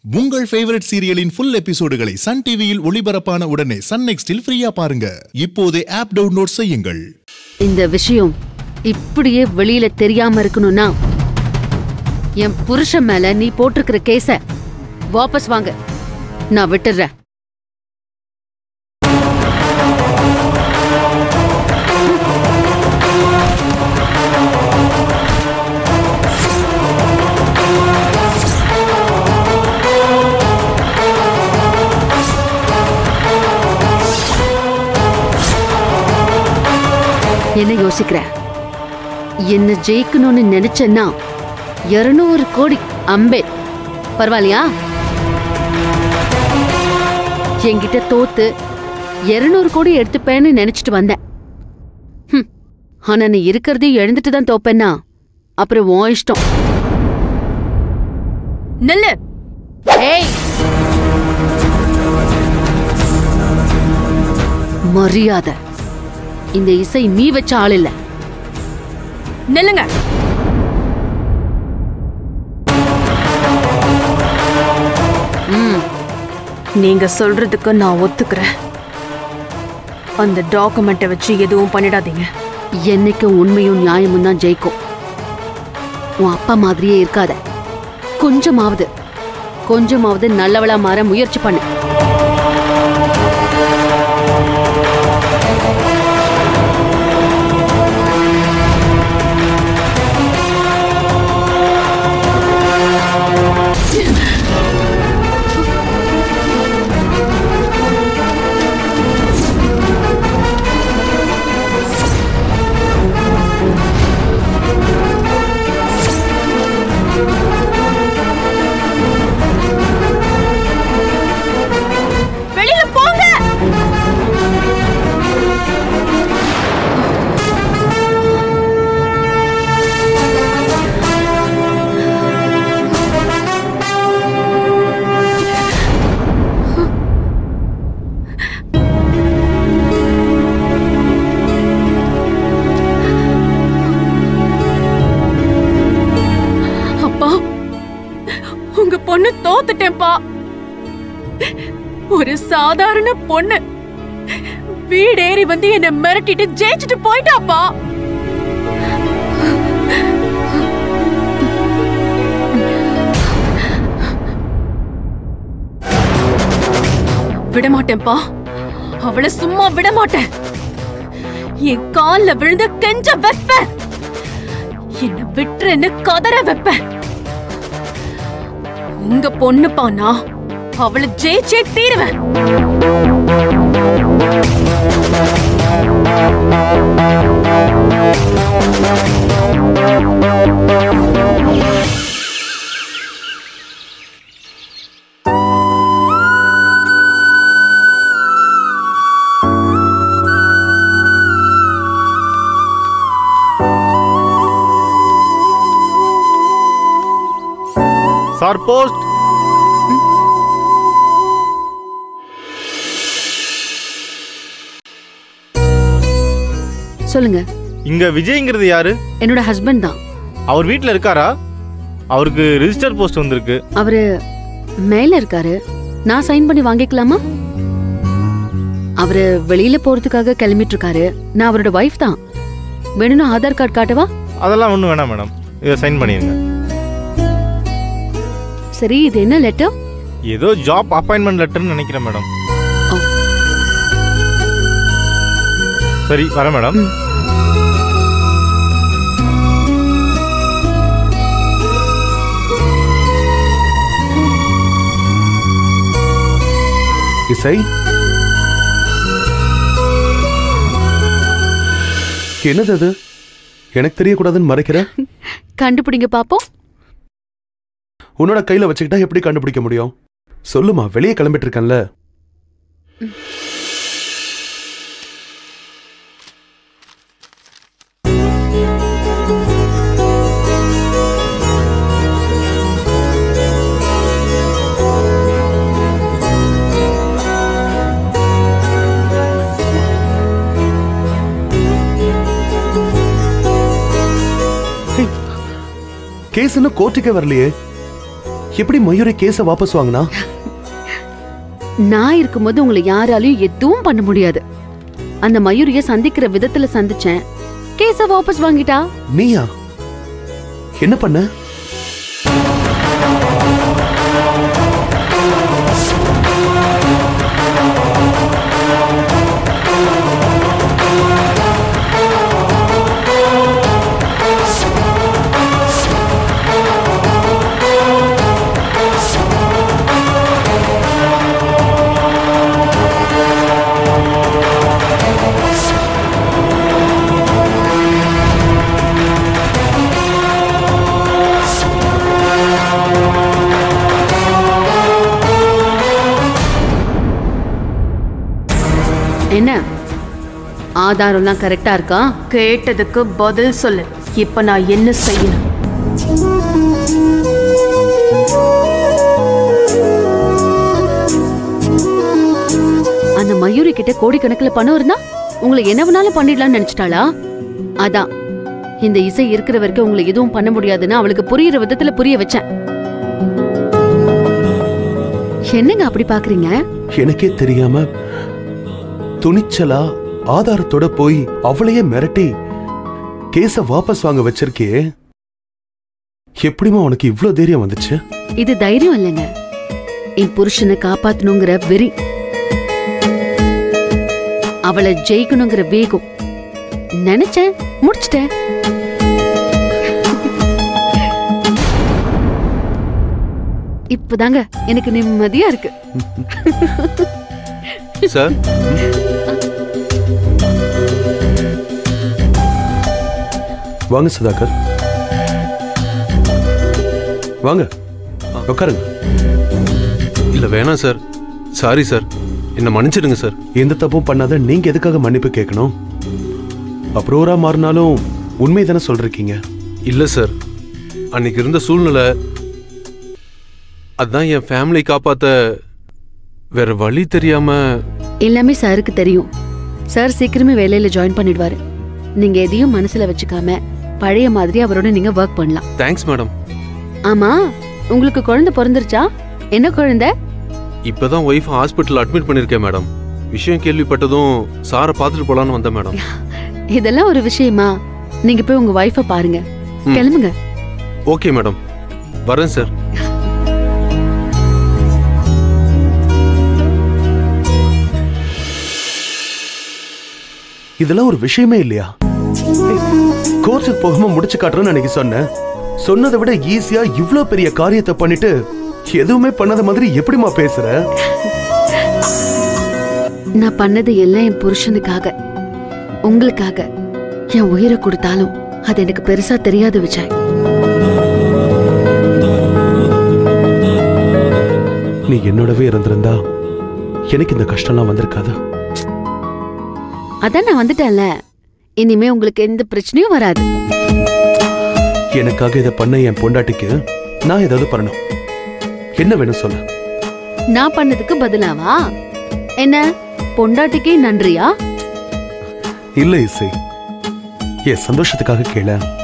உங்கள் ஃபேவரட் சீரியலின் ஃபுல் எபிசோடுகளை சன் டிவியில் ஒளிபரப்பான உடனே சன் நெக்ஸ்டில் ஃப்ரீயா பாருங்க இப்போதே ஆப் டவுன்லோட் செய்யுங்கள் இந்த விஷயம் இப்படியே வெளியில தெரியாம இருக்கணும்னா என் புருஷன் மேல நீ போட்டிருக்கிற கேஸ வாபஸ் வாங்க நான் விட்டுறேன் என்ன யோசிக்கிற என்ன ஜெயிக்கணும்னு நினைச்சேன்னா இருநூறு கோடி அம்பே பரவாயில்லையா என்கிட்ட தோத்து இருநூறு கோடி எடுத்துப்பேன்னு நினைச்சிட்டு வந்தேன் ஹம், ஆனா நீ இருக்கிறதையும் எழுந்துட்டு தான் தோப்பேன்னா அப்புறம் உன் இஷ்டம் நில்லு ஏய் மரியாதை இந்த இசை நீ வச்ச ஆள் இல்ல நில்லுங்க ம் நீங்க சொல்றதுக்கு நான் ஒத்துக்கிறேன் அந்த டாக்குமெண்ட்டை வச்சு எதுவும் பண்ணிடாதீங்க என்னைக்கும் உண்மையும் நியாயமும் தான் ஜெயிக்கும் உன் அப்பா மாதிரியே இருக்காத கொஞ்சமாவது கொஞ்சமாவது நல்லவளா மாற முயற்சி பண்ணு வெளியில போங்க அப்பா உங்க பொண்ணு தோத்துட்டேன்ப்பா ஒரு சாதாரண பொண்ணு வீடேறி வந்து என்ன மிரட்டிட்டு ஜெயிச்சுட்டு போயிட்டாப்பா விடமாட்டேன்ப்பா அவளை சும்மா விட மாட்டேன் என் கால்ல விழுந்து கெஞ்ச வைப்பேன் என்ன விட்டுருன்னு கதற வைப்பேன் உங்க பொண்ணுப்பா நான் அவளை ஜெயிச்சே தீருவேன் சார் போஸ்ட் சொல்லுங்க இங்க விஜய்ங்கிறது யாரு என்னோட ஹஸ்பண்ட் தான் அவர் வீட்ல இருக்காரா அவருக்கு ரிஜிஸ்டர் போஸ்ட் வந்திருக்கு அவரு மேல இருக்காரு நான் சைன் பண்ணி வாங்கிக்கலாமா அவரு வெளியில போறதுக்காக கிளம்பிட்டு இருக்காரு நான் அவரோட வைஃப் தான் வேணும்னா ஆதார் கார்டு காட்டவா அதெல்லாம் ஒன்றும் வேணாம் மேடம் இதை சைன் பண்ணிடுங்க சரி இது என்ன லெட்டர் ஏதோ ஜாப் அப்பாயின்மெண்ட் லெட்டர்னு நினைக்கிறேன் மேடம் ஓ. சரி வரேன் மேடம் ம். இசை என்னது அது எனக்கு தெரியக்கூடாதுன்னு மறைக்கிற கண்டுபிடிங்க பாப்போம் உன்னோட கையில வச்சுக்கிட்டா எப்படி கண்டுபிடிக்க முடியும் சொல்லுமா வெளியே கிளம்பிட்டு இருக்கேன்ல கேஸ் இன்னும் கோர்ட்டுக்கே வரலையே எப்படி மயூரி கேஸ வாபஸ் வாங்கினா நான் இருக்கும்போது உங்களை யாராலையும் எதுவும் பண்ண முடியாது அந்த மயூரிய சந்திக்கிற விதத்துல சந்திச்சேன் கேஸ வாபஸ் வாங்கிட்டா நீயா என்ன பண்ண என்ன ஆதாரம்லாம் கரெக்டா இருக்கா கேட்டதுக்கு பதில் சொல்லு இப்ப நான் என்ன செய்யணும் அந்த மயூரி கிட்ட கோடிக்கணக்குல பணம் இருந்தா உங்களை என்ன வேணாலும் பண்ணிடலாம்னு நினைச்சிட்டாளா அதான் இந்த இசை இருக்கிற வரைக்கும் உங்களை எதுவும் பண்ண முடியாதுன்னு அவளுக்கு புரியுற விதத்துல புரிய வச்சேன் என்னங்க அப்படி பாக்குறீங்க எனக்கே தெரியாம துணிச்சலா ஆதாரத்தோட போய் அவளையே மிரட்டி கேஸ வாபஸ் வாங்க வச்சிருக்கியே எப்படிமா உனக்கு இவ்ளோ தைரியம் வந்துச்சு இது தைரியம் இல்லைங்க என் புருஷனை காப்பாத்தணுங்கிற வெறி அவளை ஜெயிக்கணுங்கிற வேகம் நினைச்சேன் முடிச்சிட்டேன் இப்பதாங்க எனக்கு நிம்மதியா இருக்கு சார் வாங்க சுதாகர் வாங்க உட்காருங்க இல்ல வேணாம் சார் சாரி சார் என்ன மன்னிச்சிடுங்க சார் எந்த தப்பும் பண்ணாத நீங்க எதுக்காக மன்னிப்பு கேட்கணும் அப்ரோரா மாறினாலும் உண்மை தானே சொல்றீங்க இல்ல சார் அன்னைக்கு இருந்த சூழ்நிலை அதான் என் ஃபேமிலி காப்பாத்த வேற வழி தெரியாம எல்லாமே சாருக்கு தெரியும் சார் சீக்கிரமே வேலையில ஜாயின் பண்ணிடுவாரு நீங்க எதையும் மனசுல வச்சுக்காம பழைய மாதிரி அவரோட நீங்க ஒர்க் பண்ணலாம் தேங்க்ஸ் மேடம் ஆமா உங்களுக்கு குழந்தை பிறந்துருச்சா என்ன குழந்தை இப்பதான் ஒய்ஃப் ஹாஸ்பிட்டல் அட்மிட் பண்ணிருக்கேன் மேடம் விஷயம் கேள்விப்பட்டதும் சாரை பார்த்துட்டு போலான்னு வந்தேன் மேடம் இதெல்லாம் ஒரு விஷயமா நீங்க போய் உங்க ஒய்ஃப பாருங்க ம். கிளம்புங்க ஓகே மேடம் வரேன் சார் இதெல்லாம் ஒரு விஷயமே இல்லையா கோர்ட்டுக்கு போகாம முடிச்சு காட்டுறேன்னு அன்னைக்கு சொன்னேன் சொன்னதை விட ஈஸியா இவ்ளோ பெரிய காரியத்தை பண்ணிட்டு எதுவுமே பண்ணாத மாதிரி எப்படிம்மா பேசுற நான் பண்ணது எல்லாம் என் புருஷனுக்காக உங்களுக்காக என் உயிரை கொடுத்தாலும் அது எனக்கு பெருசா தெரியாது விஜய் நீ என்னோடவே இருந்திருந்தா எனக்கு இந்த கஷ்டம்லாம் வந்திருக்காது அதான் நான் வந்துட்டேன்ல இனிமே உங்களுக்கு எந்த பிரச்சனையும் வராது எனக்காக இதை பண்ண என் பொண்டாட்டிக்கு நான் ஏதாவது பண்ணணும் என்ன வேணும் சொல்லு நான் பண்ணதுக்கு பதிலாவா என்ன பொண்டாட்டிக்கே நன்றியா இல்ல இசை என் சந்தோஷத்துக்காக கேள